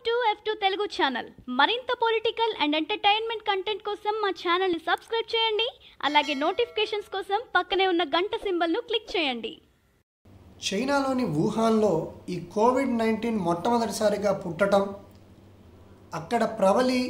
to F two Telugu channel మరింత political and entertainment content కోసం మా ఛానల్ని సబ్స్క్రైబ్ చేయండి అలాగే నోటిఫికేషన్స్ కోసం పక్కనే ఉన్న గంట సింబల్ను క్లిక్ చేయండి చైనాలోని వుహాన్లో ఈ కోవిడ్ నైన్టీన్ మొట్టమొదటిసారిగా పుట్టడం అక్కడ ప్రబలి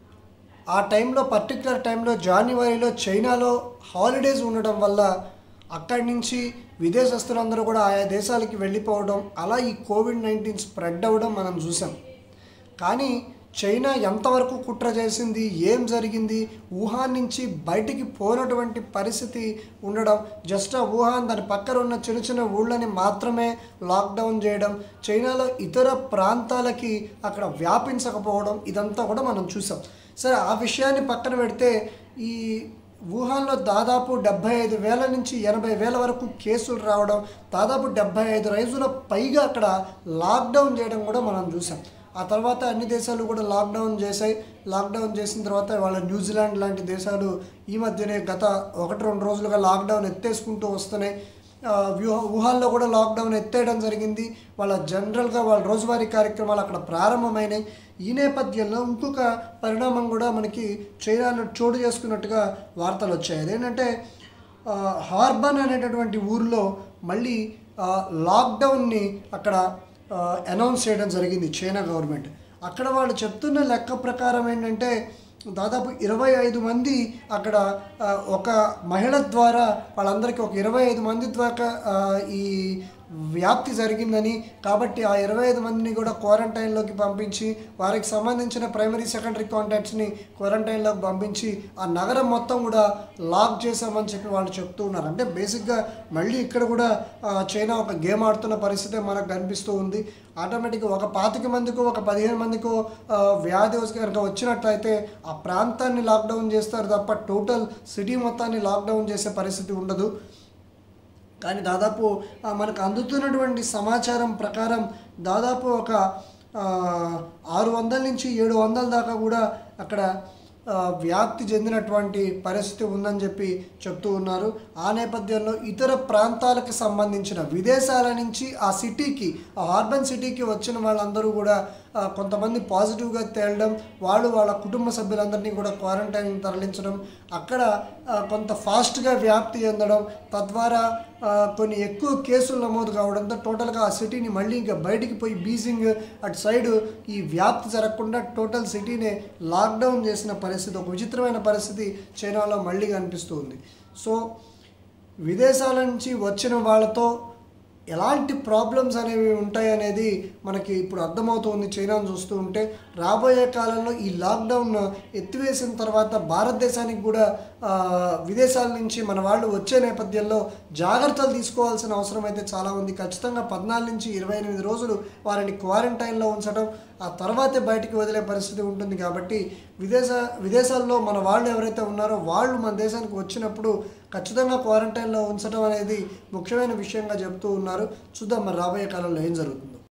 ఆ టైంలో పర్టికులర్ టైంలో జనవరిలో చైనాలో హాలిడేస్ ఉండడం వల్ల అక్కడి నుంచి విదేశస్తులందరూ కూడా ఆయా దేశాలకి వెళ్ళిపోవడం అలా ఈ కోవిడ్ నైన్టీన్ స్ప్రెడ్ అవ్వడం మనం చూసాం కానీ చైనా ఎంతవరకు కుట్ర చేసింది ఏం జరిగింది వుహాన్ నుంచి బయటికి పోనటువంటి పరిస్థితి ఉండడం జస్ట్ ఆ వుహాన్ దాని పక్కన ఉన్న చిన్న చిన్న ఊళ్ళని మాత్రమే లాక్డౌన్ చేయడం చైనాలో ఇతర ప్రాంతాలకి అక్కడ వ్యాపించకపోవడం ఇదంతా కూడా మనం చూసాం సరే ఆ విషయాన్ని పక్కన పెడితే ఈ వుహాన్లో దాదాపు డెబ్బై ఐదు వేల నుంచి ఎనభై వేల వరకు కేసులు రావడం దాదాపు డెబ్బై ఐదు రోజుల పైగా అక్కడ లాక్డౌన్ చేయడం కూడా మనం చూసాం ఆ తర్వాత అన్ని దేశాలు కూడా లాక్డౌన్ చేశాయి లాక్డౌన్ చేసిన తర్వాత వాళ్ళ న్యూజిలాండ్ లాంటి దేశాలు ఈ మధ్యనే గత ఒకటి రెండు రోజులుగా లాక్డౌన్ ఎత్తేసుకుంటూ వస్తున్నాయి ఆ, వ్యూహ వుహాన్లో కూడా లాక్డౌన్ ఎత్తేయడం జరిగింది వాళ్ళ జనరల్గా వాళ్ళ రోజువారీ కార్యక్రమాలు అక్కడ ప్రారంభమైనాయి ఈ నేపథ్యంలో ఇంకొక పరిణామం కూడా మనకి చైనాలో చోటు చేసుకున్నట్టుగా వార్తలు వచ్చాయి అదేంటంటే ఆ, హార్బన్ అనేటటువంటి ఊరిలో మళ్ళీ ఆ, లాక్డౌన్ని అక్కడ ఆ, అనౌన్స్ చేయడం జరిగింది చైనా గవర్నమెంట్ అక్కడ వాళ్ళు చెప్తున్న లెక్క ప్రకారం ఏంటంటే దాదాపు ఇరవై ఐదు మంది అక్కడ ఆ, ఒక మహిళ ద్వారా వాళ్ళందరికీ ఒక ఇరవై ఐదు మంది ద్వారా ఆ, ఈ వ్యాప్తి జరిగిందని కాబట్టి ఆ ఇరవై ఐదు మందిని కూడా క్వారంటైన్లోకి పంపించి వారికి సంబంధించిన ప్రైమరీ సెకండరీ కాంటాక్ట్స్ని క్వారంటైన్లోకి పంపించి ఆ నగరం మొత్తం కూడా లాక్ చేశామని చెప్పి వాళ్ళు చెప్తూ ఉన్నారు అంటే బేసిక్గా మళ్ళీ ఇక్కడ కూడా ఆ, చైనా ఒక గేమ్ ఆడుతున్న పరిస్థితే మనకు కనిపిస్తూ ఉంది ఆటోమేటిక్గా ఒక పాతిక మందికో ఒక పదిహేను మందికో ఆ, వ్యాధి వచ్చి కనుక వచ్చినట్లయితే ఆ ప్రాంతాన్ని లాక్డౌన్ చేస్తారు తప్ప టోటల్ సిటీ మొత్తాన్ని లాక్డౌన్ చేసే పరిస్థితి ఉండదు కానీ దాదాపు ఆ, మనకు అందుతున్నటువంటి సమాచారం ప్రకారం దాదాపు ఒక ఆ, ఆరు వందల నుంచి ఏడు వందల దాకా కూడా అక్కడ ఆ, వ్యాప్తి చెందినటువంటి పరిస్థితి ఉందని చెప్పి చెప్తూ ఉన్నారు ఆ నేపథ్యంలో ఇతర ప్రాంతాలకు సంబంధించిన విదేశాల నుంచి ఆ సిటీకి ఆ హార్బన్ సిటీకి వచ్చిన వాళ్ళందరూ కూడా ఆ, కొంతమంది పాజిటివ్గా తేలడం వాళ్ళు వాళ్ళ కుటుంబ సభ్యులందరినీ కూడా క్వారంటైన్ తరలించడం అక్కడ ఆ, కొంత ఫాస్ట్గా వ్యాప్తి చెందడం తద్వారా ఆ, కొన్ని ఎక్కువ కేసులు నమోదు కావడంతో టోటల్గా ఆ సిటీని మళ్ళీ ఇంకా బయటికి పోయి బీజింగ్ అటు సైడ్ ఈ వ్యాప్తి జరగకుండా టోటల్ సిటీని లాక్డౌన్ చేసిన పరిస్థితి ఒక విచిత్రమైన పరిస్థితి చైనాలో మళ్ళీ కనిపిస్తుంది సో విదేశాల నుంచి వచ్చిన వాళ్ళతో ఎలాంటి ప్రాబ్లమ్స్ అనేవి ఉంటాయి అనేది మనకి ఇప్పుడు అర్థమవుతుంది చైనాను చూస్తూ ఉంటే రాబోయే కాలంలో ఈ లాక్డౌన్ ఎత్తివేసిన తర్వాత భారతదేశానికి కూడా ఆ, విదేశాల నుంచి మన వాళ్ళు వచ్చే నేపథ్యంలో జాగ్రత్తలు తీసుకోవాల్సిన అవసరం అయితే చాలా ఉంది ఖచ్చితంగా పద్నాలుగు నుంచి ఇరవై ఎనిమిది రోజులు వారిని క్వారంటైన్లో ఉంచడం ఆ తర్వాతే బయటికి వదిలే పరిస్థితి ఉంటుంది కాబట్టి విదేశ విదేశాల్లో మన వాళ్ళు ఎవరైతే ఉన్నారో వాళ్ళు మన దేశానికి వచ్చినప్పుడు ఖచ్చితంగా క్వారంటైన్లో ఉంచడం అనేది ముఖ్యమైన విషయంగా చెప్తూ ఉన్నారు చూద్దాం మరి రాబోయే కాలంలో ఏం జరుగుతుంది